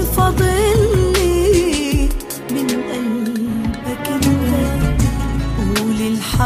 فاضل لي من قلبك انت قول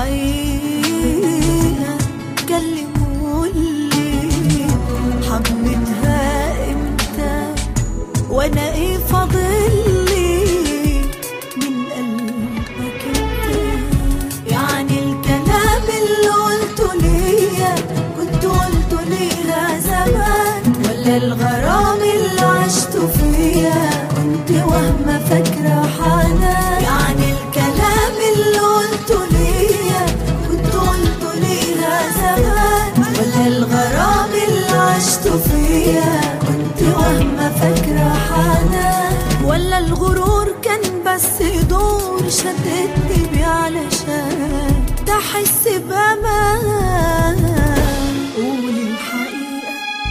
الحقيقة كلم وقولي حبيتها امتى وانا ايه فاضل لي من قلبك انت يعني الكلام اللي قلته ليا كنت قلته ليها زمان ولا الغرام اللي عشته فيا كنت وهمة فاكرة حنان يعني الكلام اللي قلته ليا كنت قلته ليها زمان ولا الغرام اللي عشته فيا كنت وهمة فاكرة حنان ولا الغرور كان بس دور شدتني بيه علشان تحس بأمان قول الحقيقة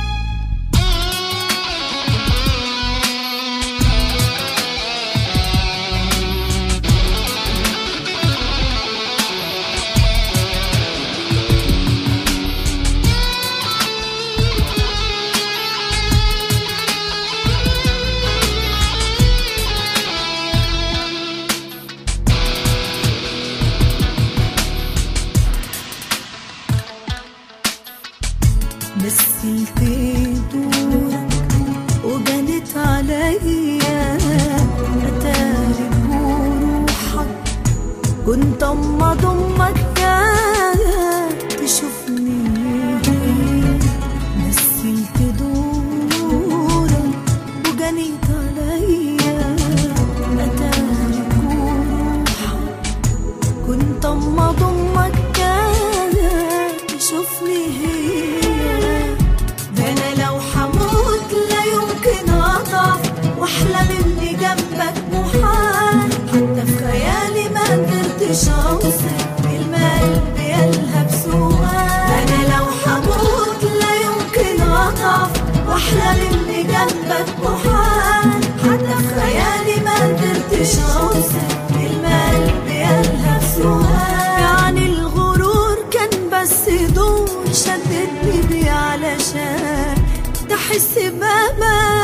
مثلت دورك وجنت عليا اتاري بروحك كنت اما ضمك يا تشوفني مثلت دورك وجنت عليا اتاري بروحك كنت اما ضمك كان تشوفني هي ده انا لو حموت لا يمكن اضعف واحلم اني جنبك محال حتى في خيالي ما قدرتش اوصف كلمة قلبي قالها بسؤال ده انا لو حموت لا يمكن اضعف واحلم اني جنبك محال حتى في خيالي ما قدرتش اوصف كلمة قلبي قالها بسؤال يعني الغرور كان بس دور شدتني بيه علشان تحس بأمان